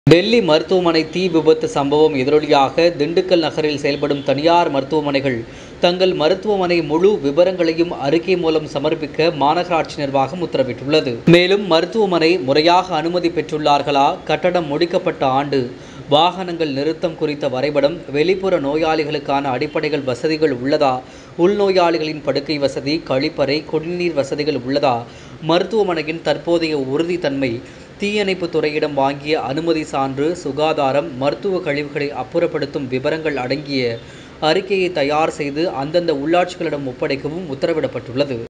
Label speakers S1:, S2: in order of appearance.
S1: டெல்லி மருத்துவமனை தீ விபத்து சம்பவம் எதிரொலியாக திண்டுக்கல் நகரில் செயல்படும் தனியார் மருத்துவமனைகள் தங்கள் மருத்துவமனை முழு விவரங்களையும் அறிக்கை மூலம் சமர்ப்பிக்க மாநகராட்சி நிர்வாகம் உத்தரவிட்டுள்ளது மேலும் மருத்துவமனை முறையாக அனுமதி பெற்றுள்ளார்களா கட்டடம் முடிக்கப்பட்ட ஆண்டு வாகனங்கள் நிறுத்தம் குறித்த வரைபடம் வெளிப்புற நோயாளிகளுக்கான அடிப்படைகள் வசதிகள் உள்ளதா உள்நோயாளிகளின் படுக்கை வசதி கழிப்பறை குடிநீர் வசதிகள் உள்ளதா மருத்துவமனையின் தற்போதைய உறுதித்தன்மை தீயணைப்பு துறையிடம் வாங்கிய அனுமதி சான்று சுகாதாரம் மருத்துவ கழிவுகளை அப்புறப்படுத்தும் விவரங்கள் அடங்கிய அறிக்கையை தயார் செய்து அந்தந்த உள்ளாட்சிகளிடம் ஒப்படைக்கவும் உத்தரவிடப்பட்டுள்ளது